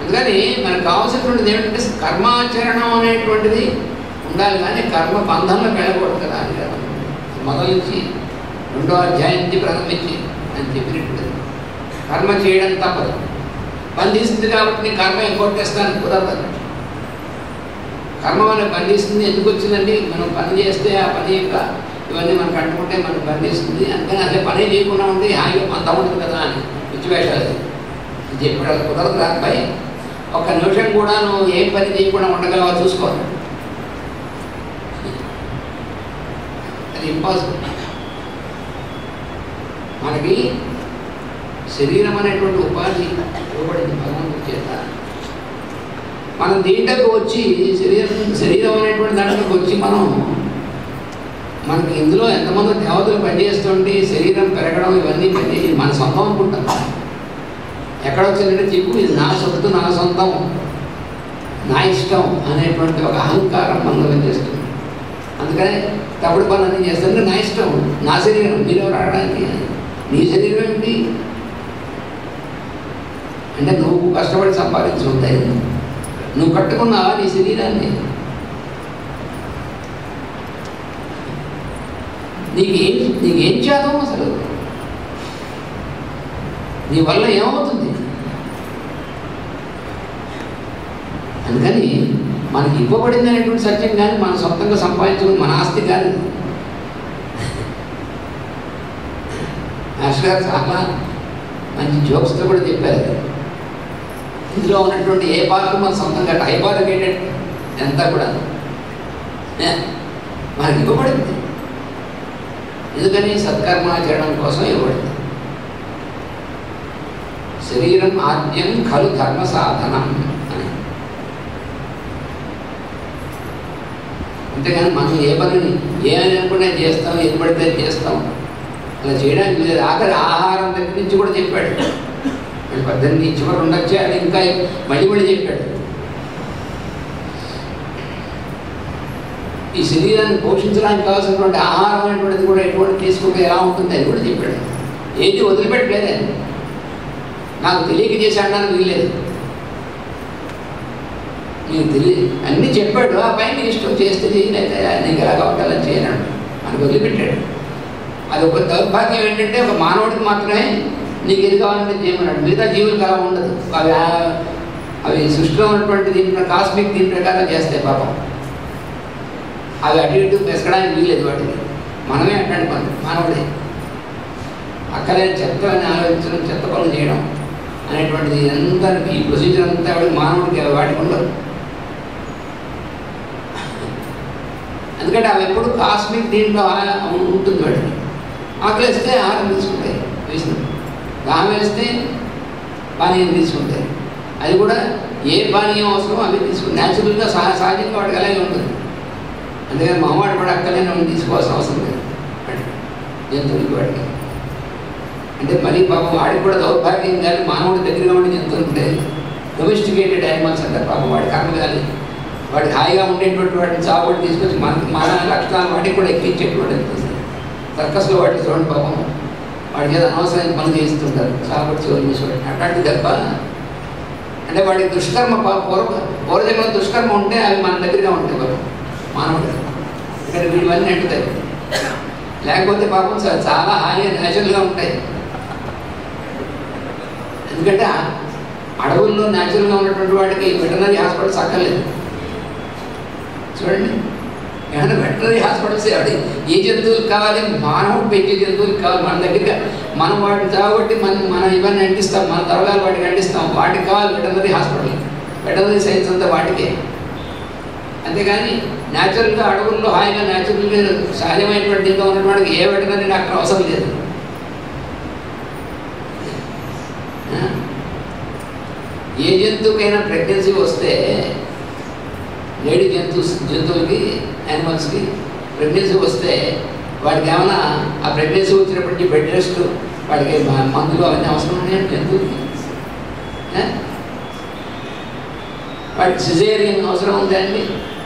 అందుకని మనకు కావాల్సినటువంటిది ఏమిటంటే కర్మాచరణం అనేటువంటిది ఉండాలి కానీ కర్మ బంధంలో వెళ్ళకూడదు కదా అని కదా మొదలు నుంచి రెండో అధ్యాయం నుంచి ప్రారంభించి అని చెప్పినట్టు కర్మ చేయడం తప్పదు బంధిస్తుంది కాబట్టి నీ కర్మ కొట్టేస్తాను కుదరదు కర్మ మనకు బంధిస్తుంది ఎందుకు వచ్చిందండి మనం పని చేస్తే ఆ పని యొక్క ఇవన్నీ మనకు అంటుకుంటే మనకు బంధిస్తుంది అందుకని అసలు పని చేయకుండా ఉంటే హాయిగా మన తమ్ముడు కదా అని పిచ్చివేషాలు ఇది చెప్పడం కుదరదు రాకపోయి ఒక్క నిమిషం కూడా నువ్వు ఏం పని చేయకుండా ఉండగలవా చూసుకోవాలి అది ఇంపాసిబుల్ మనకి శరీరం అనేటువంటి ఉపాధి ఇవ్వబడింది భగవంతుడి చేత మనం దీంట్లోకి వచ్చి శరీరం శరీరం అనేటువంటి దాంట్లోకి వచ్చి మనం మనకి ఇందులో ఎంతమంది దేవతలు పనిచేస్తుంటే శరీరం పెరగడం ఇవన్నీ పని మన సొంతం అనుకుంటాం ఎక్కడ వచ్చిందంటే చెప్పు ఇది నా సొత్తు నా సొంతం నా ఇష్టం అనేటువంటి ఒక అహంకారం మనలో పనిచేస్తుంది అందుకనే తప్పుడు పనులన్నీ చేస్తుంటే నా ఇష్టం నా శరీరం మీరెవరు ఆడడానికి నీ శరీరం ఏంటి అంటే నువ్వు కష్టపడి సంపాదించుకుంటాయి నువ్వు కట్టుకున్నావా నీ శరీరాన్ని నీకేం నీకేం చేద్దాం అసలు నీ వల్ల ఏమవుతుంది అందుకని మనకి ఇవ్వబడింది అనేటువంటి సత్యం కానీ మన సొంతంగా సంపాదించుకుని మన ఆస్తి కాదు మాస్టర్ గారు చాలా మంచి జోక్స్తో కూడా చెప్పారు ఇందులో ఉన్నటువంటి ఏ పార్ట్ మన సొంతంగా టైపాలికేటెడ్ ఎంత కూడా ఏ, మనకి ఇవ్వబడింది ఎందుకని సత్కర్మాచరణం కోసం ఇవ్వబడింది శరీరం ఆద్యం ఖలు ధర్మ సాధనం అని అంతేగాని మనం ఏ పనిని ఏ అని అనుకునే చేస్తాం ఏది పడితే అది చేస్తాం అలా చేయడానికి లేదు ఆఖరి ఆహారం దగ్గర నుంచి కూడా చెప్పాడు మళ్ళీ పద్దెనిమిది చివరి ఉండొచ్చే అది ఇంకా మళ్ళీ మళ్ళీ చెప్పాడు ఈ శరీరాన్ని పోషించడానికి కావాల్సినటువంటి ఆహారం అనేటువంటిది కూడా ఎటువంటి తీసుకుంటే ఎలా ఉంటుంది అని కూడా చెప్పాడు ఏది వదిలిపెట్టలేదే నాకు తెలియక చేసి అనడానికి వీల్లేదు నీకు తెలియ అన్నీ చెప్పాడు ఆ పైన నీ ఇష్టం చేస్తే చేయలేదా నీకు ఎలా కావాలని చేయనాడు మనకు వదిలిపెట్టాడు అది ఒక దౌర్భాగ్యం ఏంటంటే ఒక మానవుడికి మాత్రమే నీకు ఏది కావాలంటే చేయమన్నాడు మిగతా జీవులకు అలా ఉండదు అవి ఆ- అవి సృష్టిలో ఉన్నటువంటి దీని కాస్మిక్ దీని ప్రకారం చేస్తాయి పాపం అవి అటు ఇటు పెసకడానికి వీలేదు వాటికి మనమే అట్లాంటి పని మానవుడే అక్కలేని చెత్త అని ఆలోచించడం చెత్త పనులు చేయడం అనేటువంటిది అందరికి ఈ ప్రొసీజర్ అంతా వాడికి మానవుడికి వాటికి ఉండదు ఎందుకంటే అవి ఎప్పుడు కాస్మిక్ దీంట్లో ఆ- ఉంటుంది వాడికి ఆకలిస్తే ఆహారం తీసుకుంటాయి వేసిన దాహం వేస్తే పానీయం తీసుకుంటాయి అది కూడా ఏ పానీయం అవసరమో అవి తీసుకుంటాయి న్యాచురల్గా సహ సహజంగా వాడికి అలాగే ఉంటుంది అందుకని మహమ్మాడి కూడా అక్కలే మనం తీసుకోవాల్సిన అవసరం లేదు వాడికి. జంతువులకి వాడికి అంటే మరీ పాపం వాడికి కూడా దౌర్భాగ్యం కానీ మానవుడి దగ్గరగా ఉండి జంతువులు ఉంటాయి డొమెస్టికేటెడ్ యానిమల్స్ అంటారు పాపం వాడి కర్మ కానీ వాడికి హాయిగా ఉండేటువంటి వాటిని చావుబడి తీసుకొచ్చి మన మన లక్షణాలు వాటికి కూడా ఎక్కించేటువంటి సర్కస్లో వాటికి చూడండి పాపం వాడికి ఏదో అనవసరమైన పనులు చేస్తుంటారు చావుబడి చెవులు మూసుకోవడం అట్లాంటి దెబ్బ అంటే వాడికి దుష్కర్మ పా- పూర్వ పూర్వజంలో దుష్కర్మ ఉంటే అవి మన దగ్గరగా ఉంటాయి పాపం మానవుడు ఇక్కడ వీడివన్నీ అంటుతాయి లేకపోతే పాపం చా- చాలా హాయిగా న్యాచురల్గా ఉంటాయి ఎందుకంటే ఆ అడవుల్లో న్యాచురల్గా ఉన్నటువంటి వాడికి వెటనరీ హాస్పిటల్స్ అక్కర్లేదు చూడండి ఏమైనా వెటనరీ హాస్పిటల్స్ వాడి ఏ జంతువులకు కావాలి మానవుడు పెంచే జంతువులకు కావాలి మన దగ్గర మనం వాటిని చావబట్టి మనం మనం ఇవన్నీ అంటిస్తాం మన తరగాలు వాటికి అంటిస్తాం వాటికి కావాలి వెటనరీ హాస్పిటల్ వెటనరీ సైన్స్ అంతా వాటికే అంతేగాని న్యాచురల్గా అడవుల్లో హాయిగా న్యాచురల్గా సహజమైనటువంటి దీంట్లో ఉన్నటువంటి ఏ వెటనరీ డాక్టర్ అవసరం లేదు ఆ? ఏ జంతువుకైనా ప్రెగ్నెన్సీ వస్తే లేడీ జంతు జంతువులకి యానిమల్స్కి ప్రెగ్నెన్సీ వస్తే వాడికి ఏమైనా ఆ ప్రెగ్నెన్సీ వచ్చినప్పటి నుంచి బెడ్ రెస్ట్ వాడికి మ- మందులు అవన్నీ అవసరం ఉన్నాయండి జంతువులకి ఏ? వాటికి సిజేరియన్ అవసరం ఉందండి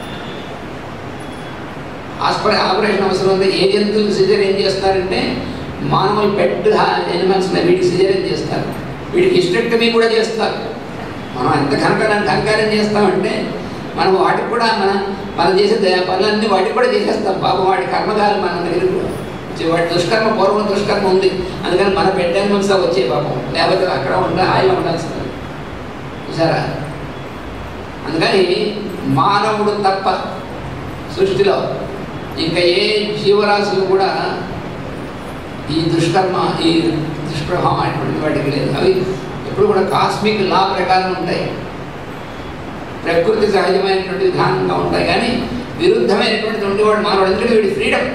హాస్పిటల్ ఆపరేషన్ అవసరం ఉంది ఏ జంతువులకు సిజేరియన్ చేస్తారంటే మానవులు పెట్ యానిమల్స్ వీటికి సిజేరియన్ చేస్తారు వీటికి హిస్టెక్టమీ కూడా చేస్తారు మనం ఎంత కనకరం కనకారం చేస్తామంటే మనం వాటికి కూడా మన మనం చేసే ద- పనులన్నీ వాటికి కూడా చేసేస్తాం పాపం వాటి కర్మకాలం మన దగ్గర వచ్చి వాటి దుష్కర్మ పూర్వం దుష్కర్మ ఉంది అందుకని మన పెట్టాను మనసు వచ్చే పాపం లేకపోతే అక్కడ ఉండ హాయిగా ఉండాల్సింది చూసారా అందుకని మానవుడు తప్ప సృష్టిలో ఇంకా ఏ జీవరాశులు కూడా ఈ దుష్కర్మ ఈ దుష్ప్రభావం అటువంటి వాటికి లేదు అవి ఎప్పుడు కూడా కాస్మిక్ లా ప్రకారం ఉంటాయి ప్రకృతి సహజమైనటువంటి విధానంగా ఉంటాయి కానీ విరుద్ధమైనటువంటి ఉండేవాడు మానవుడు ఎందుకంటే వీడి ఫ్రీడమ్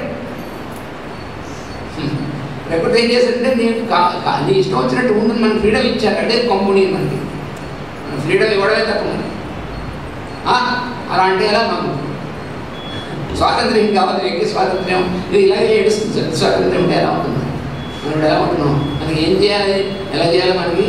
ప్రకృతి ఏం చేస్తుంటే నేను కా- కా- నీ ఇష్టం వచ్చినట్టు ఉంటుంది మనకి ఫ్రీడమ్ ఇచ్చారు అంటే కంపెనీ మనకి మన ఫ్రీడమ్ ఇవ్వడమే తప్ప మనకి ఆ, అలా అంటే ఎలా మనం స్వాతంత్ర్యం కావాలి వ్యక్తి స్వాతంత్ర్యం ఇది ఇలాగే ఏడుస్తుంది సార్. స్వాతంత్ర్యం ఉంటే ఎలా ఉంటుంది మనం ఇప్పుడు ఎలా ఉంటున్నాం మనకి ఏం చేయాలి ఎలా చేయాలి మనకి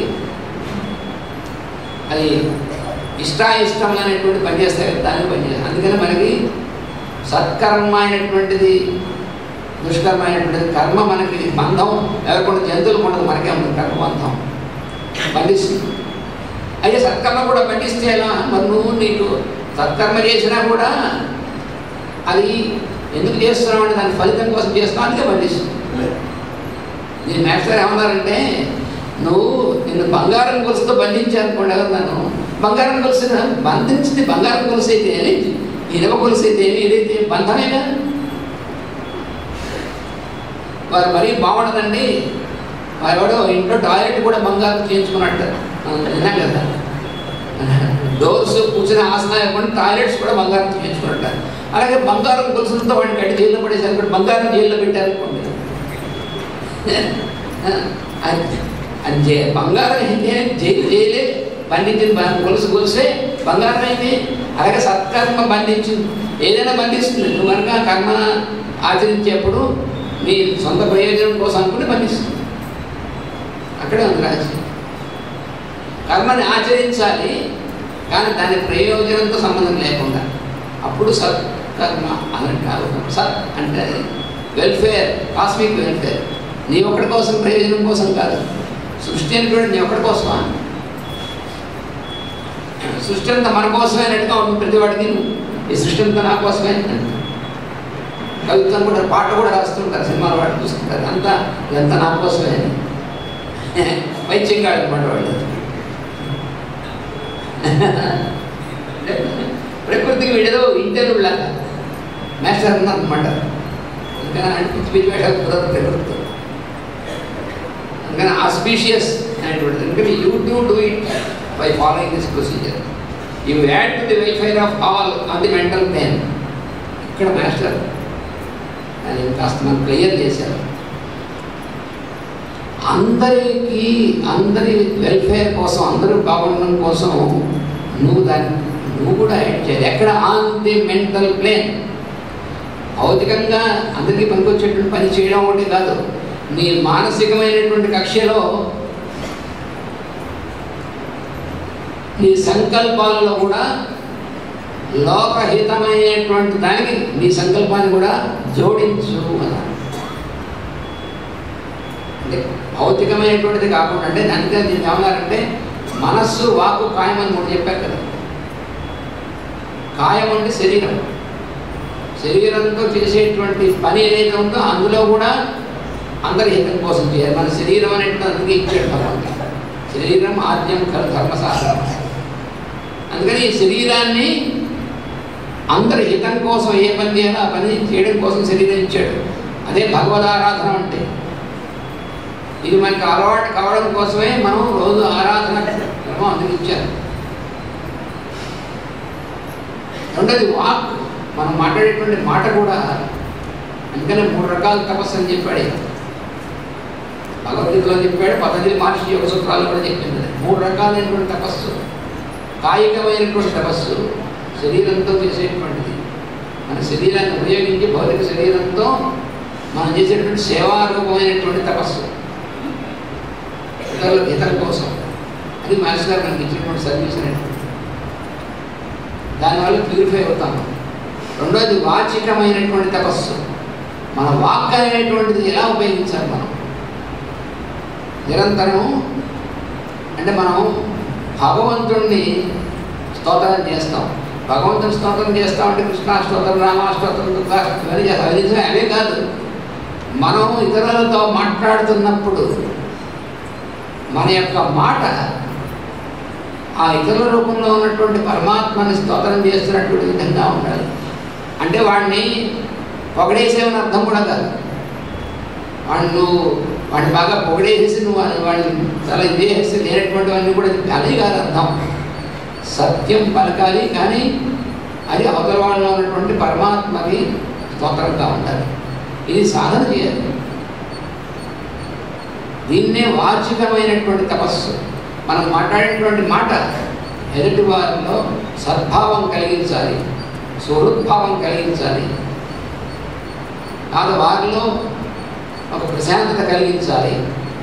అది ఇష్టాయిష్టం అనేటువంటి పని చేస్తే దాన్ని పని చేయాలి అందుకని మనకి సత్కర్మ అయినటువంటిది దుష్కర్మ అయినటువంటిది కర్మ మనకి బంధం ఎవరికొండ జంతువులు ఉండదు మనకే ఉంది కర్మ బంధం బంధిస్తుంది అయితే సత్కర్మ కూడా బంధిస్తే ఎలా మరి నువ్వు నీకు సత్కర్మ చేసినా కూడా అది ఎందుకు చేస్తున్నావు అంటే దాని ఫలితం కోసం చేస్తున్నావు అందుకే బంధిస్తుంది నేను మాస్టర్ ఏమన్నారంటే నువ్వు నిన్ను బంగారం గొలుసుతో బంధించానుకోండి ఎవరు నన్ను బంగారం గొలుసు బంధించింది బంగారం గొలుసు అయితే ఏమి ఇనప గొలుసు అయితే ఏమి ఏదైతే బంధమేగా వారు మరీ బాగుండదండి వారెవడో ఇంట్లో టాయిలెట్ కూడా బంగారం చేయించుకున్నట్టు మనం విన్నాం కదా డోర్స్ కూర్చునే ఆసనాలు లేకుండా టాయిలెట్స్ కూడా బంగారం చేయించుకున్నట్టు అలాగే బంగారం గొలుసులతో వాడిని కట్టి జైల్లో పడేసారు ఇప్పుడు బంగారం జైల్లో పెట్టారనుకోండి అది అది జై- బంగారం అయితే జైలు జైలే బంధించిన బ- గొలుసు గొలుసే బంగారం అయితే అలాగే సత్కర్మ బంధించింది ఏదైనా బంధిస్తుంది నువ్వు కనుక కర్మ ఆచరించేప్పుడు నీ సొంత ప్రయోజనం కోసం అనుకుని బంధిస్తుంది అక్కడే ఉంది రహస్యం కర్మని ఆచరించాలి కానీ దాని ప్రయోజనంతో సంబంధం లేకుండా అప్పుడు సత్ కర్మ అన్నట్టు కాదు సత్ అంటే వెల్ఫేర్ కాస్మిక్ వెల్ఫేర్ నీ ఒక్కడి కోసం ప్రయోజనం కోసం కాదు సృష్టి అనేటువంటి నీ ఒక్కడి కోసమా సృష్టి అంతా మన కోసమే అన్నట్టుగా ఉంటుంది ప్రతి వాడికి ఈ సృష్టి అంతా నా కోసమే అంటారు. కవిత్వం కూడా పాట కూడా రాస్తుంటారు సినిమాలు వాడు చూస్తుంటారు అంతా ఇదంతా నా కోసమే అని వైద్యంగా అనమాట వాళ్ళు ప్రకృతికి వీడేదో ఇంటర్వ్యూలాగా మాస్టర్ అన్నమాట అందుకని ఆయన పిచ్చి పిచ్చి వేషాలు కుదరదు ప్రకృతితో అందుకని ఆస్పీషియస్ అనేటువంటిది ఎందుకంటే you do do it by following this procedure you add to the welfare of all on the mental pain ఇక్కడ మాస్టర్ అది కాస్త మనం క్లియర్ చేశారు అందరికీ అందరి వెల్ఫేర్ కోసం అందరూ బాగుండడం కోసం నువ్వు దాన్ని నువ్వు కూడా యాడ్ చేయాలి ఎక్కడ ఆన్ ది మెంటల్ ప్లేన్ భౌతికంగా అందరికీ పనికొచ్చేటువంటి పని చేయడం ఒకటి కాదు నీ మానసికమైనటువంటి కక్షలో నీ సంకల్పాలలో కూడా లోకహితమైనటువంటి దానికి నీ సంకల్పాన్ని కూడా జోడించు అన్నారు అంటే భౌతికమైనటువంటిది కాకుండా అంటే దానికి నేను ఏమన్నారంటే మనస్సు వాకు కాయం అని మూడు చెప్పారు కదా కాయం అంటే శరీరం శరీరంతో చేసేటువంటి పని ఏదైతే ఉందో అందులో కూడా అందరి హితం కోసం చేయాలి మన శరీరం అనేటువంటి అందుకే ఇచ్చాడు భగవంతుడు శరీరం ఆద్యం కలు ధర్మశాస్త్రం అందుకని ఈ శరీరాన్ని అందరి హితం కోసం ఏ పని చేయాలో ఆ పని చేయడం కోసం శరీరం ఇచ్చాడు అదే భగవదారాధన అంటే ఇది మనకి అలవాటు కావడం కోసమే మనం రోజు ఆరాధన క్రమం అందుకు ఇచ్చారు రెండోది వాక్ మనం మాట్లాడేటువంటి మాట కూడా అందుకనే మూడు రకాల తపస్సు అని చెప్పాడు ఈయన. భగవద్గీతలో చెప్పాడు పతంజలి మహర్షి యోగ సూత్రాలు కూడా చెప్పింది అది. మూడు రకాలైనటువంటి తపస్సు కాయికమైనటువంటి తపస్సు శరీరంతో చేసేటువంటిది మన శరీరాన్ని ఉపయోగించి భౌతిక శరీరంతో మనం చేసేటువంటి సేవారూపమైనటువంటి తపస్సు ఇతరులకు ఇతరుల కోసం అది మాస్టర్ గారు మనకి ఇచ్చినటువంటి సర్వీస్ అనేటువంటి దానివల్ల ప్యూరిఫై అవుతాము రెండోది వాచికమైనటువంటి తపస్సు మన వాక్ అనేటువంటిది ఎలా ఉపయోగించాలి మనం నిరంతరం అంటే మనం భగవంతుణ్ణి స్తోత్రం చేస్తాం భగవంతుని స్తోత్రం చేస్తామంటే కృష్ణ స్తోత్రం రామ స్తోత్రం దుర్గా ఇవన్నీ చేస్తాం అవి నిజమే అవే కాదు మనం ఇతరులతో మాట్లాడుతున్నప్పుడు మన యొక్క మాట ఆ ఇతరుల రూపంలో ఉన్నటువంటి పరమాత్మని స్తోత్రం చేస్తున్నటువంటి విధంగా ఉండాలి అంటే వాడిని పొగడేసేవని అర్థం కూడా కాదు వాడిని నువ్వు వాడిని బాగా పొగడేసేసి నువ్వు వాడిని వాడిని చాలా ఇది చేసేసి లేనటువంటివన్నీ కూడా అది కాదు అర్థం సత్యం పలకాలి కానీ అది అవతల వాళ్ళలో ఉన్నటువంటి పరమాత్మకి స్తోత్రంగా ఉండాలి ఇది సాధన చేయాలి దీన్నే వాచికమైనటువంటి తపస్సు మనం మాట్లాడేటువంటి మాట ఎదుటి వారిలో సద్భావం కలిగించాలి సుహృద్భావం కలిగించాలి కాదు వారిలో ఒక ప్రశాంతత కలిగించాలి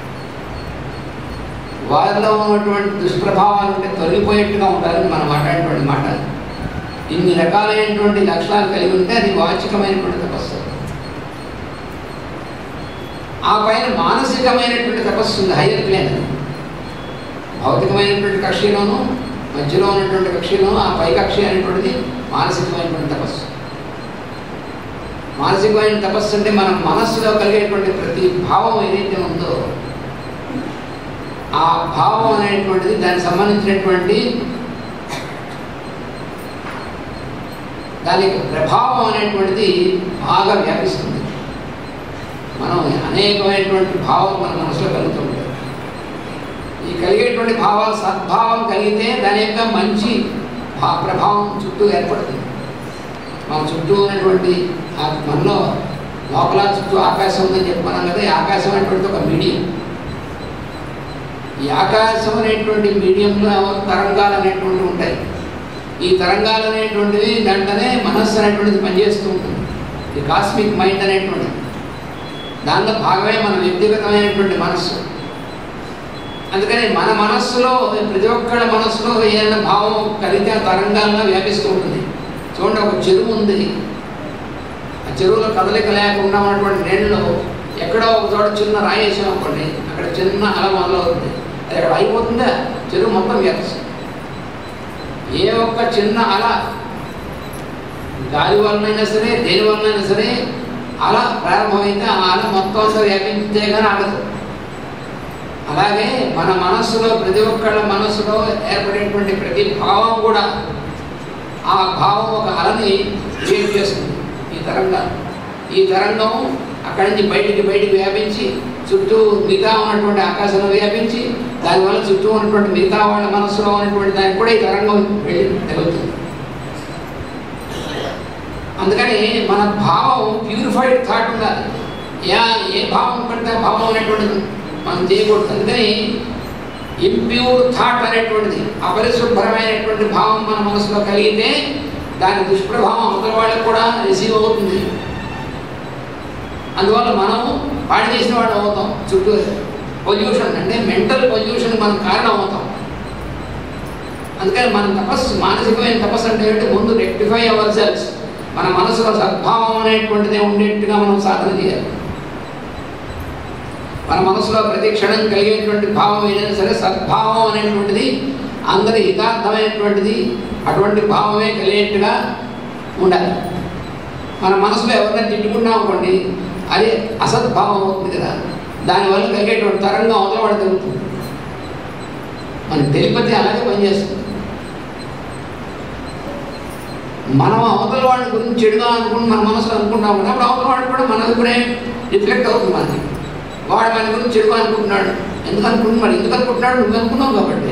వారిలో ఉన్నటువంటి దుష్ప్రభావాలు ఉంటే తొలగిపోయేట్టుగా ఉండాలని మనం మాట్లాడేటువంటి మాట ఇన్ని రకాలైనటువంటి లక్షణాలు కలిగి ఉంటే అది వాచికమైనటువంటి తపస్సు ఆ పైన మానసికమైనటువంటి తపస్సు ఉంది హయ్యర్ ప్లేన్ భౌతికమైనటువంటి కక్షలోను మధ్యలో ఉన్నటువంటి కక్షలోను ఆ పై కక్ష అనేటువంటిది మానసికమైనటువంటి తపస్సు మానసికమైన తపస్సు అంటే మన మనస్సులో కలిగేటువంటి ప్రతి భావం ఏదైతే ఉందో ఆ భావం అనేటువంటిది దానికి సంబంధించినటువంటి దానికి ప్రభావం అనేటువంటిది బాగా వ్యాపిస్తుంది మనం అనేకమైనటువంటి భావం మన మనసులో కలుగుతుంటాయి ఈ కలిగేటువంటి భావాలు సద్భావం కలిగితే దాని యొక్క మంచి భా ప్రభావం చుట్టూ ఏర్పడుతుంది మన చుట్టూ ఉన్నటువంటి ఆ మనలో లోపల చుట్టూ ఆకాశం ఉందని చెప్పుకున్నాం కదా ఈ ఆకాశం అనేటువంటి ఒక మీడియం ఈ ఆకాశం అనేటువంటి మీడియంలో తరంగాలు అనేటువంటివి ఉంటాయి ఈ తరంగాలు అనేటువంటివి దాంట్లోనే మనస్సు అనేటువంటిది పనిచేస్తూ ఉంటుంది ఈ కాస్మిక్ మైండ్ అనేటువంటిది దానిలో భాగమే మన వ్యక్తిగతమైనటువంటి మనస్సు అందుకని మన మనస్సులో ప్రతి ఒక్కళ్ళ మనస్సులో ఏదైనా భావం కలిగితే ఆ తరంగాల్లో వ్యాపిస్తూ ఉంటుంది చూడండి ఒక చెరువు ఉంది ఆ చెరువులో కదలిక లేకుండా ఉన్నటువంటి నీళ్ళలో ఎక్కడో ఒక చోట చిన్న రాయి వేసాం అనుకోండి అక్కడ చిన్న అల మొదలవుతుంది అది అక్కడ అయిపోతుందా చెరువు మొత్తం వ్యాపిస్తుంది ఏ ఒక్క చిన్న అల గాలి వలనైనా సరే దేని వలనైనా సరే అల ప్రారంభమైతే ఆ అల మొత్తం అంతా వ్యాపించే కానీ ఆగదు అలాగే మన మనస్సులో ప్రతి ఒక్కళ్ళ మనస్సులో ఏర్పడేటువంటి ప్రతి భావం కూడా ఆ భావం ఒక అలని క్రియేట్ చేస్తుంది ఈ తరంగం ఈ తరంగం అక్కడి నుంచి బయటికి బయటికి వ్యాపించి చుట్టూ మిగతా ఉన్నటువంటి ఆకాశంలో వ్యాపించి దానివల్ల చుట్టూ ఉన్నటువంటి మిగతా వాళ్ళ మనస్సులో ఉన్నటువంటి దానికి కూడా ఈ తరంగం వెళ్ళి తగులుతుంది అందుకని మన భావం ప్యూరిఫైడ్ థాట్ ఉండాలి యా ఏ భావం పడితే ఆ భావం అనేటువంటిది మనం చేయకూడదు అందుకని ఇంప్యూర్ థాట్ అనేటువంటిది అపరిశుభ్రమైనటువంటి భావం మన మనసులో కలిగితే దాని దుష్ప్రభావం అవతల వాళ్ళకి కూడా రిసీవ్ అవుతుంది అందువల్ల మనం పాడు చేసిన వాళ్ళు అవుతాం చుట్టూ పొల్యూషన్ అంటే మెంటల్ పొల్యూషన్ మనం కారణం అవుతాం అందుకని మన తపస్సు మానసికమైన తపస్సు అంటే ఏంటి ముందు రెక్టిఫై అవర్ సెల్స్ మన మనసులో సద్భావం అనేటువంటిది ఉండేట్టుగా మనం సాధన చేయాలి మన మనసులో ప్రతి క్షణం కలిగేటువంటి భావం ఏదైనా సరే సద్భావం అనేటువంటిది అందరి హితార్థమైనటువంటిది అటువంటి భావమే కలిగేట్టుగా ఉండాలి మన మనసులో ఎవరైనా తిట్టుకున్నాం అనుకోండి అది అసద్భావం అవుతుంది కదా దానివల్ల కలిగేటువంటి తరంగా అవతల వాడు తగ్గుతుంది మన తెలిపతి అలాగే పనిచేస్తుంది మనం అవతల వాడి గురించి చెడుగా అనుకుని మన మనసులో అనుకుంటాం కదా అప్పుడు అవతల వాడు కూడా మన ఇప్పుడే రిఫ్లెక్ట్ అవుతుంది మనకి వాడు మన గురించి చెడుగా అనుకుంటున్నాడు ఎందుకు అనుకుంటున్నాడు ఎందుకు అనుకుంటున్నాడు నువ్వు అనుకున్నావు కాబట్టి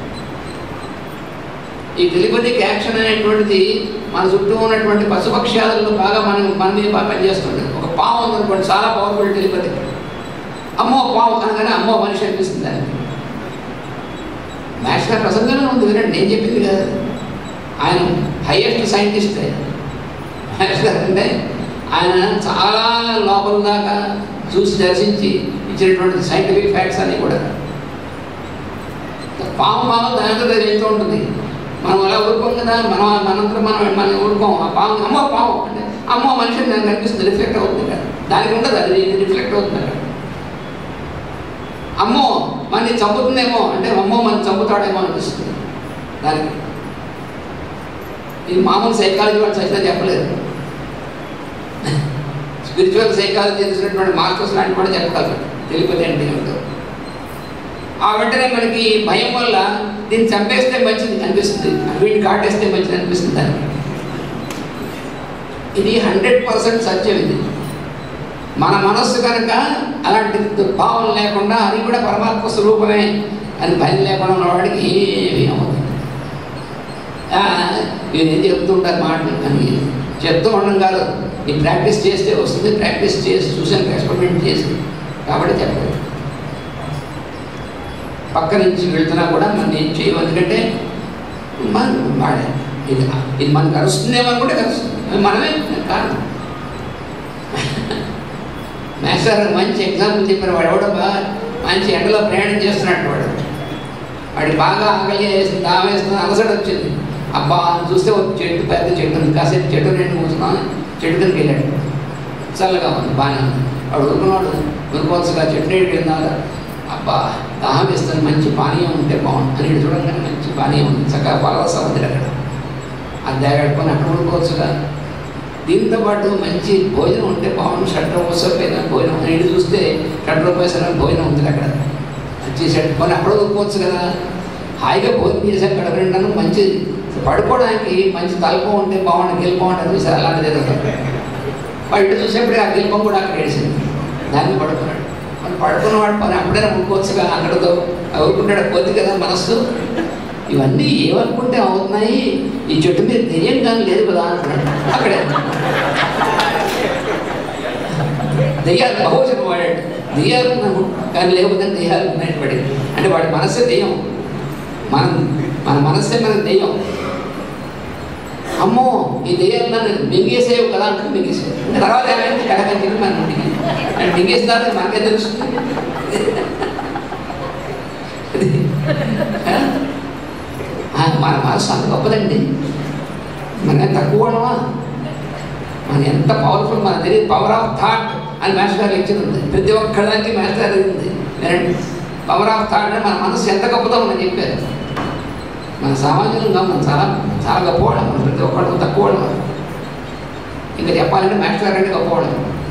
ఈ టెలిపతిక్ యాక్షన్ అనేటువంటిది మన చుట్టూ ఉన్నటువంటి పశుపక్ష్యాలలో బాగా మనం మన మీద బాగా పనిచేస్తుంది ఒక పాము ఉందనుకోండి చాలా పవర్ఫుల్ టెలిపతి అమ్మో పాము అనగానే అమ్మో మనిషి అనిపిస్తుంది దానికి మ్యాథ్స్గా ప్రసంగంలో ఉంది వినండి నేను చెప్పింది కదా ఆయన హైయెస్ట్ సైంటిస్ట్ మ్యాథ్స్గారు అంటే ఆయన చాలా లోపల దాకా చూసి దర్శించి ఇచ్చినటువంటి సైంటిఫిక్ ఫ్యాక్ట్స్ అన్నీ కూడా పాము పాము దానితో వెళ్తూ ఉంటుంది మనం అలా ఊరుకోం కదా మనం మనంతా మనం మనం ఊరుకోం ఆ పాము అమ్మో పాము అంటే అమ్మో మనిషి దానికి కనిపిస్తుంది రిఫ్లెక్ట్ అవుతుంది కదా దానికి ఉండదు అది రిఫ్లెక్ట్ అవుతుంది అక్కడ అమ్మో మనని చంపుతుందేమో అంటే అమ్మో మనం చంపుతాడేమో అనిపిస్తుంది దానికి ఇది మామూలు సైకాలజీ వాళ్ళు సైతం చెప్పలేదు స్పిరిచువల్ సైకాలజీ తెలిసినటువంటి మాస్టర్స్ లాంటి వాడు చెప్పగలరు తెలియకపోతే ఏంటి ఏమిటో ఆ వెంటనే మనకి భయం వల్ల దీన్ని చంపేస్తే మంచిది అనిపిస్తుంది వీడిని కాటేస్తే మంచిది అనిపిస్తుంది దానికి ఇది హండ్రెడ్ పర్సెంట్ సత్యం ఇది మన మనస్సు కనుక అలాంటి భావం లేకుండా అది కూడా పరమాత్మ స్వరూపమే అని భయం లేకుండా ఉన్నవాడికి ఏమీ అవ్వదు ఆ, వీళ్ళు ఏం చెప్తుంటారు మాటలు అని చెప్తూ ఉండడం కాదు నీ ప్రాక్టీస్ చేస్తే వస్తుంది ప్రాక్టీస్ చేసి చూసాను ఎక్స్పెరిమెంట్ చేసి కాబట్టి చెప్పలేదు పక్క నుంచి వెళ్తున్నా కూడా మనం ఏం చేయం ఎందుకంటే మనం వాడే ఇది ఇది మనకు కలుస్తుందేమో అనుకుంటే కలుస్తుంది మనమే కారణం మాస్టర్ మంచి ఎగ్జాంపుల్ చెప్పారు వాడు ఎవడో బాగా మంచి ఎండలో ప్రయాణం చేస్తున్నట్టు వాడు వాడి బాగా ఆకలి వేసింది దాహం వేస్తుంది అలసట వచ్చింది అబ్బా అని చూస్తే ఒక చెట్టు పెద్ద చెట్టు ఉంది కాసేపు చెట్టు రెండు కూర్చున్నాను చెట్టు కిందకి వెళ్ళాడు చల్లగా ఉంది బాగానే ఉంది వాడు ఊరుకున్నాడు ఊరుకోవచ్చుగా చెట్టు నీటి కింద అబ్బా దాహం వేస్తుంది మంచి పానీయం ఉంటే బాగుంది అని ఇటు చూడంగానే మంచి పానీయం ఉంది చక్కగా పలవస ఉంది అక్కడ అది దాగడుకొని అక్కడ ఊరుకోవచ్చుగా దీంతో పాటు మంచి భోజనం ఉంటే బాగుంది షట్ రూపాయలు భోజనం అని ఇటు చూస్తే షట్ రూపాయలు భోజనం ఉంది అక్కడ చేసాడు కొన్ని అక్కడ ఊరుకోవచ్చు కదా హాయిగా భోజనం చేశాక అక్కడ వింటాను మంచి పడుకోవడానికి మంచి తలుపు ఉంటే బాగుంటుంది గెలుపు ఉంటుంది చూసారు అలాంటిది ఏదో ఒకటి. వాడు ఇటు చూసేప్పుడే ఆ గెలుపం కూడా అక్కడ వేసింది దాన్ని పడుకున్నాడు మరి పడుకున్నవాడు పని అప్పుడైనా ఊరుకోవచ్చుగా అక్కడతో ఊరుకుంటాడు పోద్ది కదా మనస్సు ఇవన్నీ ఏమనుకుంటే అవుతున్నాయి ఈ చెట్టు మీద దెయ్యం కానీ లేదు కదా అనుకున్నాడు అక్కడే దెయ్యాలు బహుశం వాడాడు దెయ్యాలు ఉన్నాము కానీ లేకపోతే దెయ్యాలు ఉన్నాయి పడి అంటే వాడి మనస్సే దెయ్యం మన మన మనస్సే మనకు దెయ్యం అమ్మో ఈ దెయ్యాలు నన్ను మింగేసేవి కదా అంటే మింగేసేవి ఇంకా తర్వాత ఏమైంది కడకని చెప్పి మనం అంటే మింగేస్తారు మనకే తెలుస్తుంది ఆ, మన మనసు అంత గొప్పదండి మన తక్కువ వాళ్ళమా మన ఎంత పవర్ఫుల్ మనకు తెలియదు పవర్ ఆఫ్ థాట్ అని మాస్టర్ గారు లెక్చర్ ఉంది ప్రతి ఒక్కడానికి మాస్టర్ గారు ఉంది వినండి పవర్ ఆఫ్ థాట్ అంటే మన మనసు ఎంత గొప్పదో మనం చెప్పారు మన సామాజికంగా మనం చాలా చాలా గొప్పవాళ్ళం మనం ప్రతి ఒక్కళ్ళు తక్కువవాళ్ళం ఇంకా చెప్పాలంటే మాస్టర్ గారు అంటే గొప్పవాళ్ళం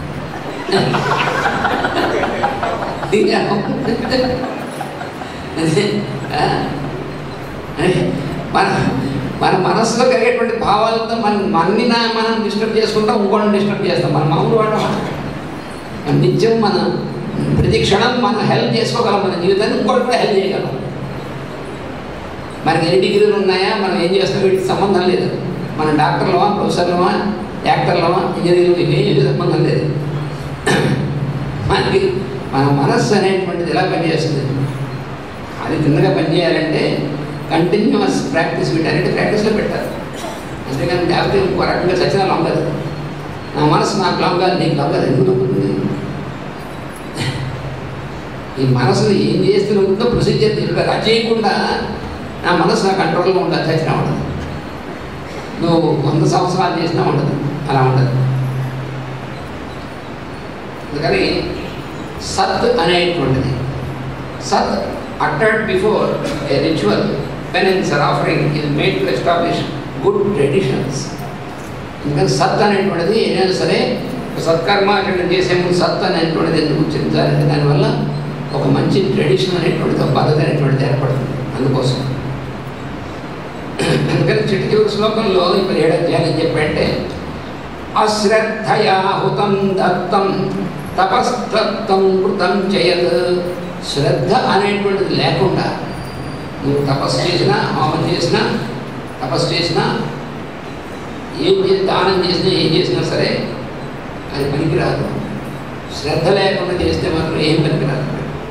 అదే, ఆ? అదే, మన మన మనసులో కలిగేటువంటి భావాలతో మనం మన్ని మనం డిస్టర్బ్ చేసుకుంటాం ఇంకోటి డిస్టర్బ్ చేస్తాం మన మామూలు వాడు మన నిత్యం మన ప్రతి క్షణం మనం హెల్ప్ చేసుకోగలం మన జీవితాన్ని ఇంకోటి కూడా హెల్ప్ చేయగలం మనకి ఎన్ని డిగ్రీలు ఉన్నాయా మనం ఏం చేస్తాం వీటికి సంబంధం లేదు మన డాక్టర్లమా ప్రొఫెసర్లమా యాక్టర్లమా ఇంజనీర్లు ఇవేం సంబంధం లేదు మనకి మన మనస్సు అనేటువంటిది ఎలా పనిచేస్తుంది అది తిన్నగా పనిచేయాలంటే కంటిన్యూస్ ప్రాక్టీస్ వీటన్నిటి ప్రాక్టీస్లో పెట్టాలి అంతేగాని లేకపోతే ఇంకో రకంగా చచ్చినా లొంగదు నా మనసు నాకు లొంగాలి నీకు లొంగదు ఎందుకు లొంగుతుంది ఈ మనసుని ఏం చేస్తే లొంగుతుందో ప్రొసీజర్ తెలిపారు అది చేయకుండా నా మనసు నా కంట్రోల్లో ఉండాలి చచ్చినా ఉండదు నువ్వు వంద సంవత్సరాలు చేసినా ఉండదు అలా ఉండదు అందుకని సత్ అనేటువంటిది సత్ uttered before a ritual penance or offering is made to establish good traditions. ఎందుకని సత్ అనేటువంటిది ఏదైనా సరే ఒక సత్కర్మ అటెండ్ చేసే ముందు సత్ అనేటువంటిది ఎందుకు ఉచ్చరించాలంటే దానివల్ల ఒక మంచి ట్రెడిషన్ అనేటువంటిది ఒక పద్ధతి అనేటువంటిది ఏర్పడుతుంది అందుకోసం అందుకని చిట్టి చివరి శ్లోకంలో ఇప్పుడు ఏడు అధ్యాయం ఏం చెప్పంటే అశ్రద్ధయా హుతం దత్తం తపస్తత్వం కృతం చేయత్ శ్రద్ధ అనేటువంటిది లేకుండా నువ్వు తపస్సు చేసినా హోమం చేసినా తపస్సు చేసినా ఏం చేసి దానం చేసినా ఏం చేసినా సరే అది పనికిరాదు శ్రద్ధ లేకుండా చేస్తే మాత్రం ఏం పనికిరాదు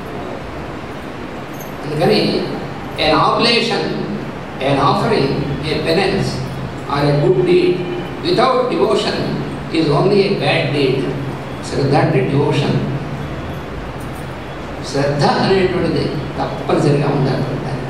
అందుకని an oblation, an offering, a penance, or a good deed without devotion is only a bad deed. శ్రద్ధ అంటే డివోషన్ శ్రద్ధ అనేటువంటిది తప్పనిసరిగా ఉండాలి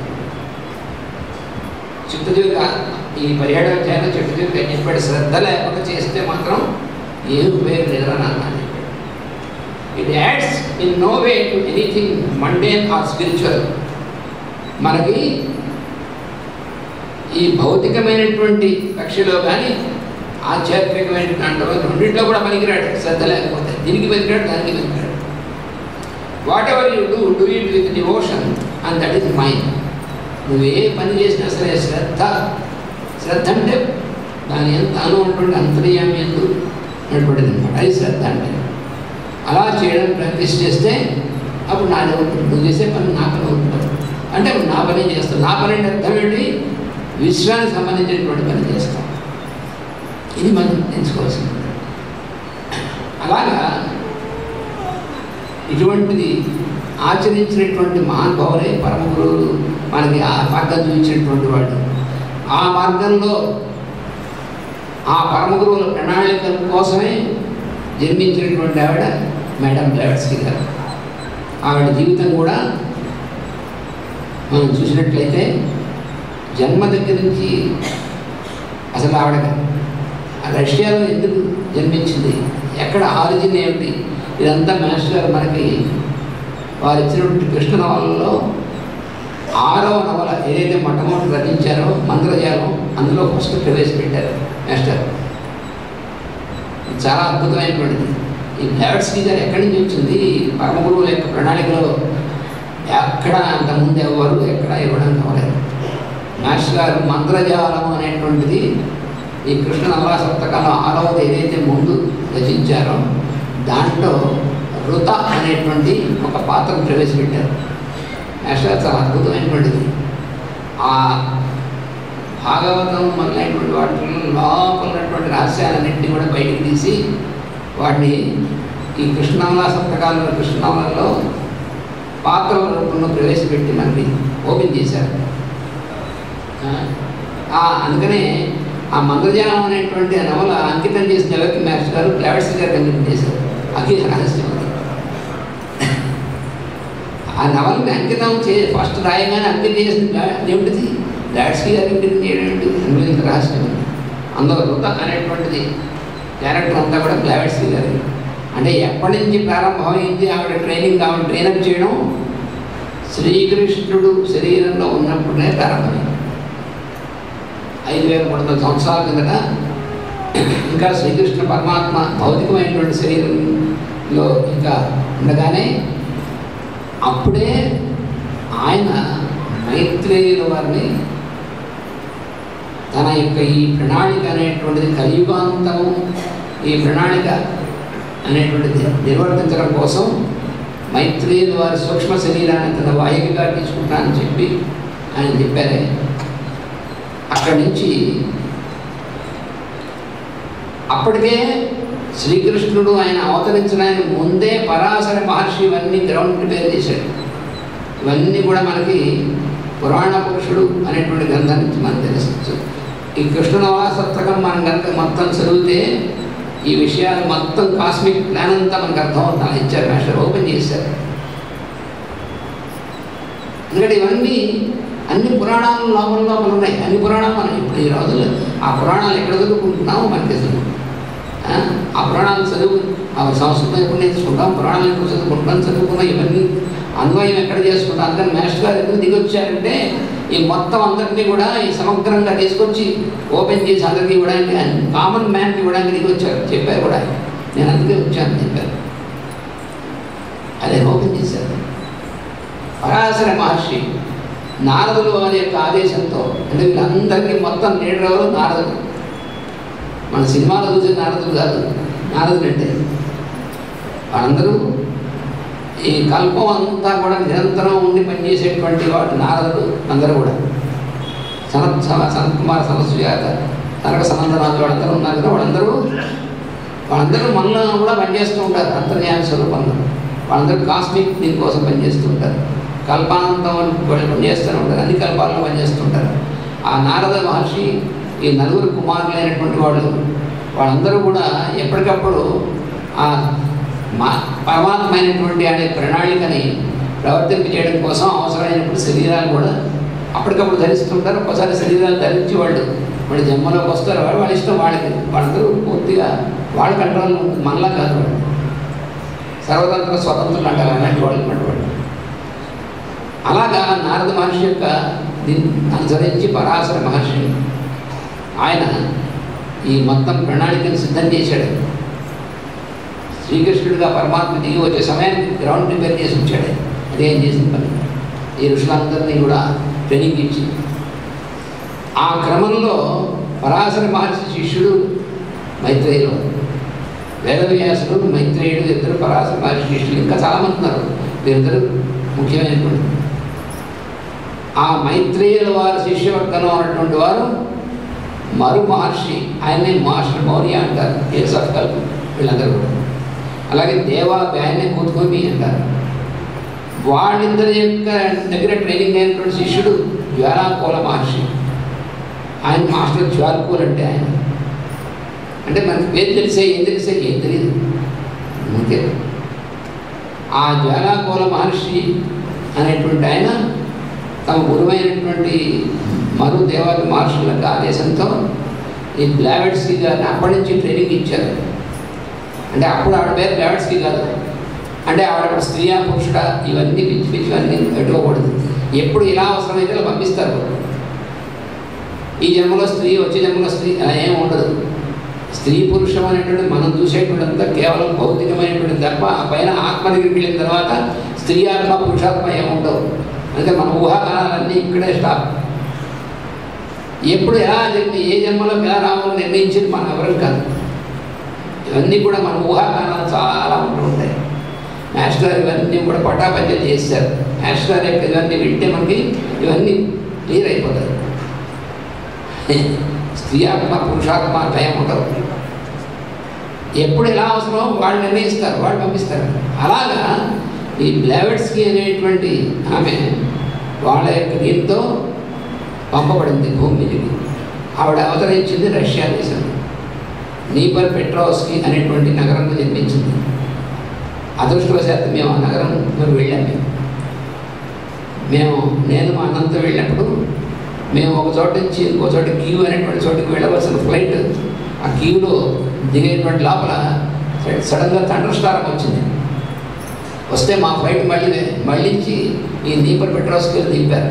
చిత్తజీవి ఈ పదిహేడవ అధ్యాయంలో చిత్తజీవి ఏం చెప్పాడు శ్రద్ధ లేకుండా చేస్తే మాత్రం ఏం ఉపయోగం లేదని అన్నాను it adds in no way to anything mundane or spiritual మనకి ఈ భౌతికమైనటువంటి కక్షలో కానీ ఆధ్యాత్మికమైన దాంట్లో రెండింటిలో కూడా పనికిరాడు శ్రద్ధ లేకపోతే దీనికి పనికిరాడు దానికి పనికిరాడు whatever you do do it with devotion and that is mind నువ్వు ఏ పని చేసినా సరే శ్రద్ధ శ్రద్ధ అంటే దాని ఎంత అను ఉంటుంది అంతర్యామి ఎందు నడిపడింది అనమాట అది శ్రద్ధ అంటే అలా చేయడం ప్రాక్టీస్ చేస్తే అప్పుడు నాది ఉంటుంది నువ్వు చేసే పని నా పని ఉంటుంది అంటే నా పని చేస్తావు నా పని అంటే అర్థం ఏంటి విశ్వానికి సంబంధించినటువంటి పని చేస్తాం ఇది మనం తెలుసుకోవాల్సింది అలాగా ఇటువంటిది ఆచరించినటువంటి మహానుభావులే పరమ గురువులు మనకి ఆ మార్గం చూపించినటువంటి వాడు ఆ మార్గంలో ఆ పరమ గురువుల ప్రణాళిక కోసమే జన్మించినటువంటి ఆవిడ మేడం బ్లాడ్స్కి గారు ఆవిడ జీవితం కూడా మనం చూసినట్లయితే జన్మ దగ్గర నుంచి అసలు ఆవిడ ఆ రష్యాలో ఎందుకు జన్మించింది ఎక్కడ ఆరిజిన్ ఏమిటి ఇదంతా మాస్టర్ గారు మనకి వారు ఇచ్చినటువంటి కృష్ణ నవలలో ఆరవ నవల ఏదైతే మొట్టమొదటి రచించారో మంత్రజాలం అందులో ఫస్ట్ ప్రవేశపెట్టారు మాస్టర్ ఇది చాలా అద్భుతమైనటువంటిది ఈ బ్లాడ్స్కి గారు ఎక్కడి నుంచి వచ్చింది పరమ గురువుల యొక్క ప్రణాళికలో ఎక్కడ అంతకుముందు ఎవరు ఎక్కడ ఇవ్వడం కావలేదు మాస్టర్ గారు మంత్రజాలం అనేటువంటిది ఈ కృష్ణ నవలా సప్తకాలం ఆరవది ఏదైతే ముందు రచించారో దాంట్లో రుత అనేటువంటి ఒక పాత్రను ప్రవేశపెట్టారు మాస్టర్ చాలా అద్భుతమైనటువంటిది ఆ భాగవతం మొదలైనటువంటి వాటిలో లోపల ఉన్నటువంటి రహస్యాలన్నింటినీ కూడా బయటికి తీసి వాటిని ఈ కృష్ణనవల సప్తకాలంలో కృష్ణనవలలో పాత్రల రూపంలో ప్రవేశపెట్టి మనకి ఓపెన్ చేశారు ఆ, అందుకనే ఆ మంత్రజాలం అనేటువంటి ఆ నవల అంకితం చేసిన ఎవరికి మాస్టర్ గారు క్లావెట్స్ గారు అంకితం చేశారు అది రహస్యం అది ఆ నవలని అంకితం చే ఫస్ట్ రాయగానే అంకితం చేసిన ఏమిటిది లాడ్స్కి గారు అంకితం చేయడం ఏంటి అందులో ఇంత రహస్యం ఉంది అందులో రుత అనేటువంటిది క్యారెక్టర్ అంతా కూడా బ్లావెట్స్కి గారి అంటే ఎప్పటి నుంచి ప్రారంభమైంది ఆవిడ ట్రైనింగ్ ఆవిడ ట్రైనప్ చేయడం శ్రీకృష్ణుడు శరీరంలో ఉన్నప్పుడే ప్రారంభమైంది ఐదు వేల మూడు వందల సంవత్సరాల కిందట ఇంకా శ్రీకృష్ణ పరమాత్మ భౌతికమైనటువంటి శరీరంలో ఇంకా ఉండగానే అప్పుడే ఆయన మైత్రేయుల వారిని తన యొక్క ఈ ప్రణాళిక అనేటువంటిది కలియుగాంతము ఈ ప్రణాళిక అనేటువంటిది నిర్వర్తించడం కోసం మైత్రేయుల వారి సూక్ష్మ శరీరాన్ని తన వాయువుగా తీసుకుంటానని చెప్పి ఆయన చెప్పారే అక్కడి నుంచి అప్పటికే శ్రీకృష్ణుడు ఆయన అవతరించడానికి ముందే పరాశర మహర్షి ఇవన్నీ గ్రౌండ్ ప్రిపేర్ చేశాడు ఇవన్నీ కూడా మనకి పురాణ పురుషుడు అనేటువంటి గ్రంథం నుంచి మనం తెలుస్తుంది ఈ కృష్ణనవాసత్రకం మనం కనుక మొత్తం చదివితే ఈ విషయాలు మొత్తం కాస్మిక్ ప్లాన్ అంతా మనకు అర్థమవుతాను ఇచ్చారు మాస్టర్ ఓపెన్ చేశారు ఎందుకంటే ఇవన్నీ అన్ని పురాణాలు లోపల లోపల ఉన్నాయి అన్ని పురాణాలు మనం ఇప్పుడు ఈ రోజుల్లో ఆ పురాణాలు ఎక్కడ చదువుకుంటున్నామో మనకి అసలు ఆ, ఆ పురాణాలు చదువు ఆ సంస్కృతం ఎప్పుడు నేర్చుకుంటాం పురాణాలు ఎప్పుడు చదువుకుంటాం చదువుకున్నాం ఇవన్నీ అన్వయం ఎక్కడ చేసుకుంటాం అందుకని మాస్టర్ గారు ఎందుకు దిగొచ్చారంటే ఈ మొత్తం అందరినీ కూడా ఈ సమగ్రంగా తీసుకొచ్చి ఓపెన్ చేసి అందరికీ ఇవ్వడానికి కామన్ మ్యాన్కి ఇవ్వడానికి దిగొచ్చారు చెప్పారు కూడా ఆయన. నేను అందుకే వచ్చాను చెప్పారు అదే ఓపెన్ చేశారు పరాశర మహర్షి నారదులు వారి యొక్క ఆదేశంతో అంటే వీళ్ళందరికీ మొత్తం లీడర్ ఎవరు నారదుడు మన సినిమాలో చూసే నారదులు కాదు నారదులు అంటే వాళ్ళందరూ ఈ కల్పం అంతా కూడా నిరంతరం ఉండి పనిచేసేటువంటి వాడు నారదుడు అందరూ కూడా సనత్ సన- సనత్ కుమార్ సరస్వజాత తనక సనందనాథ్ వాళ్ళందరూ ఉన్నారు కదా వాళ్ళందరూ వాళ్ళందరూ మనలో కూడా పనిచేస్తూ ఉంటారు అంతర్యామి స్వరూపంలో వాళ్ళందరూ కాస్మిక్ దీనికోసం పనిచేస్తూ ఉంటారు కల్పానంతం అని వాళ్ళు పనిచేస్తూనే ఉంటారు అన్ని కల్పాలను పనిచేస్తూ ఉంటారు ఆ నారద మహర్షి ఈ నలుగురు కుమారులైనటువంటి వాళ్ళు వాళ్ళందరూ కూడా ఎప్పటికప్పుడు ఆ మా పరమాత్మైనటువంటి అనే ప్రణాళికని ప్రవర్తింప చేయడం కోసం అవసరమైనప్పుడు శరీరాలు కూడా అప్పటికప్పుడు ధరిస్తుంటారు ఒక్కసారి శరీరాలు ధరించి వాళ్ళు వాళ్ళు జన్మలోకి వస్తారు వాళ్ళు వాళ్ళ ఇష్టం వాళ్ళకి వాళ్ళందరూ పూర్తిగా వాళ్ళ కంట్రోల్లో ఉంటుంది మనలా కాదు వాళ్ళు సర్వతంత్ర స్వతంత్రులు అంటారు అలాంటి వాళ్ళు అన్నమాట వాళ్ళు అలాగా నారద మహర్షి యొక్క దీన్ని అనుసరించి పరాశర మహర్షి ఆయన ఈ మొత్తం ప్రణాళికను సిద్ధం చేశాడు శ్రీకృష్ణుడిగా పరమాత్మ దిగి వచ్చే సమయానికి గ్రౌండ్ ప్రిపేర్ చేసి ఉంచాడు అదే ఆయన చేసిన పని ఈ ఋషులందరినీ కూడా ట్రైనింగ్ ఇచ్చి ఆ క్రమంలో పరాశర మహర్షి శిష్యుడు మైత్రేయులు వేదవ్యాసుడు మైత్రేయుడు ఇద్దరు పరాశర మహర్షి శిష్యులు ఇంకా చాలామంది ఉన్నారు వీరిద్దరు ముఖ్యమైనటువంటి ఆ మైత్రేయుల వారి శిష్యవర్గంలో ఉన్నటువంటి వారు మరు మహర్షి ఆయనే మాస్టర్ మౌర్య అంటారు కేస్ ఆఫ్ కల్పు వీళ్ళందరూ కూడా అలాగే దేవా ఆయనే కూతుకోమి అంటారు వాళ్ళిద్దరి యొక్క దగ్గర ట్రైనింగ్ అయినటువంటి శిష్యుడు జ్వాలాకోల మహర్షి ఆయన మాస్టర్ జ్వాలకూల్ అంటే ఆయన అంటే మనకి పేరు తెలిసే ఏం తెలిసే ఏం తెలియదు అంతే ఆ జ్వాలాకోల మహర్షి అనేటువంటి ఆయన తమ గురువైనటువంటి మరు దేవాది మహర్షుల యొక్క ఆదేశంతో ఈ బ్లావెట్స్కి గారిని అప్పటి నుంచి ట్రైనింగ్ ఇచ్చారు అంటే అప్పుడు ఆవిడ పేరు బ్లావెట్స్కి కాదు అంటే ఆవిడ స్త్రీయా పురుషుడా ఇవన్నీ పిచ్చి పిచ్చి అన్నీ పెట్టుకోకూడదు ఎప్పుడు ఇలా అవసరమైతే అలా పంపిస్తారు ఈ జన్మలో స్త్రీ వచ్చే జన్మలో స్త్రీ అలా ఏం ఉండదు స్త్రీ పురుషం అనేటువంటి మనం చూసేటువంటిదంతా కేవలం భౌతికమైనటువంటి తప్ప ఆ పైన ఆత్మ దగ్గరికి వెళ్ళిన తర్వాత స్త్రీ ఆత్మ పురుషాత్మ ఏముండవు అంటే మన ఊహాగానాలన్నీ ఇక్కడే స్టాప్ ఎప్పుడు ఎలా చెప్పి ఏ జన్మలోకి ఎలా రావాలని నిర్ణయించింది మనం ఎవరం కాదు ఇవన్నీ కూడా మన ఊహాగానాలు చాలా ఉంటూ ఉంటాయి మాస్టర్ గారు ఇవన్నీ కూడా పటాపంచలు చేశారు మాస్టర్ గారి యొక్క ఇవన్నీ వింటే మనకి ఇవన్నీ క్లియర్ అయిపోతాయి స్త్రీ ఆత్మ పురుషాత్మ భయం ఉండవు ఎప్పుడు ఎలా అవసరమో వాళ్ళు నిర్ణయిస్తారు వాళ్ళు పంపిస్తారు అలాగా ఈ బ్లావెట్స్కి అనేటువంటి ఆమె వాళ్ళ యొక్క దీంతో పంపబడింది భూమి మీదకి ఆవిడ అవతరించింది రష్యా దేశం నీపర్ పెట్రోస్కి అనేటువంటి నగరంలో జన్మించింది అదృష్టవశాత్తు మేము ఆ నగరం మరి వెళ్ళాం మేము మేము నేను మా అన్నంతో వెళ్ళినప్పుడు మేము ఒక చోట నుంచి ఇంకో చోట కీవ్ అనేటువంటి చోటుకి వెళ్ళవలసిన ఫ్లైట్ ఆ కీవ్లో దిగేటువంటి లోపల సడన్గా థండర్ స్టారం వచ్చింది వస్తే మా ఫ్లైట్ మళ్ళీ మళ్ళించి ఈ నీపర్ పెట్రోస్కి దింపారు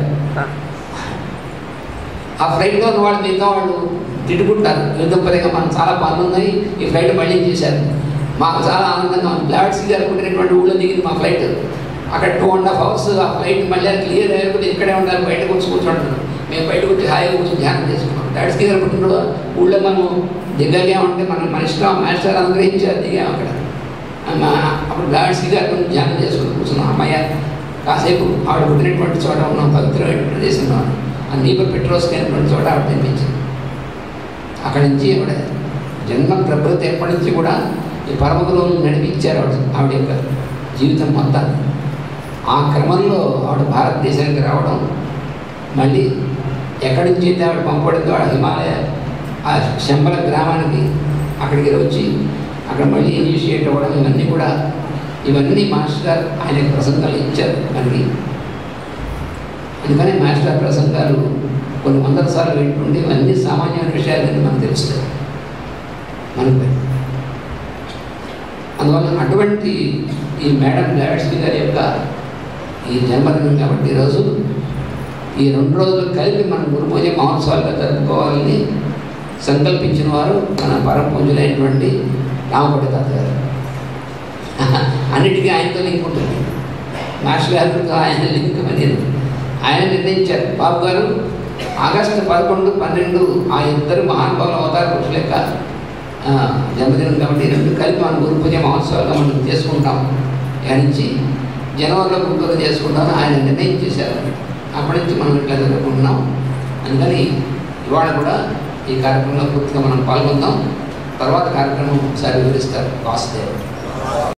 ఆ ఫ్లైట్లో ఉన్న వాళ్ళు మిగతా వాళ్ళు తిట్టుకుంటారు యుద్ధం పరంగా మనం చాలా పనులు ఉన్నాయి ఈ ఫ్లైట్ మళ్ళీ చేశారు మాకు చాలా ఆనందంగా ఉంది బ్లాడ్సీ గారు పుట్టినటువంటి ఊళ్ళో దిగింది మా ఫ్లైట్ అక్కడ టూ అండ్ హాఫ్ అవర్స్ ఆ ఫ్లైట్ మళ్ళీ క్లియర్ అయ్యేప్పుడు ఇక్కడే ఉండాలి బయటకు వచ్చి కూర్చుంటున్నాం మేము బయటకు వచ్చి హాయిగా కూర్చొని ధ్యానం చేసుకున్నాం డాడ్స్కి గారు పుట్టినప్పుడు ఊళ్ళో మనం దిగగామంటే మనం మన ఇష్టం మాస్టర్ అనుగ్రహించారు దిగాం అక్కడ మా అప్పుడు డాడ్స్కి గారు కొంచెం ధ్యానం చేసుకుని కూర్చున్నాం అమ్మాయ కాసేపు ఆవిడ పుట్టినటువంటి చోట ఉన్నాం పవిత్రమైన ప్రదేశంలో ఆ నీపర్ పెట్రోస్కి అయినటువంటి చోట ఆవిడ తెప్పించింది అక్కడి నుంచి ఆవిడ జన్మ ప్రకృతి ఎప్పటి నుంచి కూడా ఈ పరమగురువును నడిపించారు ఆవిడ ఆవిడ యొక్క జీవితం మొత్తాన్ని ఆ క్రమంలో ఆవిడ భారతదేశానికి రావడం మళ్ళీ ఎక్కడి నుంచి అయితే ఆవిడ పంపబడిందో ఆవిడ హిమాలయ ఆ శంబల గ్రామానికి అక్కడికి వచ్చి అక్కడ మళ్ళీ ఇనిషియేట్ అవ్వడం ఇవన్నీ కూడా ఇవన్నీ మాస్టర్ గారు ఆయన ప్రసంగాలు ఇచ్చారు మనకి అందుకని మాస్టర్ గారి ప్రసంగాలు కొన్ని వందల సార్లు వింటుంటే ఇవన్నీ సామాన్యమైన విషయాలని మనకు తెలుస్తాయి మనకు అందువల్ల అటువంటి ఈ మేడం లావెట్స్కి గారి యొక్క ఈ జన్మదినం కాబట్టి ఈరోజు ఈ రెండు రోజులు కలిపి మనం గురు పూజ మహోత్సవాలుగా జరుపుకోవాలని సంకల్పించిన వారు మన పరమ పూజలైనటువంటి రామపడి తాత గారు అన్నిటికీ ఆయనతో లింక్ ఉంటుంది మాస్టర్ గారితో ఆయన లింక్ అనేది ఆయన నిర్ణయించారు బాబు గారు ఆగస్టు పదకొండు పన్నెండు ఆ ఇద్దరు మహానుభావులు అవతార పురుషుల యొక్క ఆ, జన్మదినం కాబట్టి రెండు కలిపి మనం గురు పూజ మహోత్సవాలుగా మనం చేసుకుంటాం నుంచి జనవరిలో గుంటూరు చేసుకుంటామని ఆయన నిర్ణయం చేశారు అప్పటి నుంచి మనం ఇట్లా జరుపుకుంటున్నాం అందుకని ఇవాళ కూడా ఈ కార్యక్రమంలో పూర్తిగా మనం పాల్గొందాం తర్వాత కార్యక్రమం ఒకసారి వివరిస్తారు వాసుదేవ్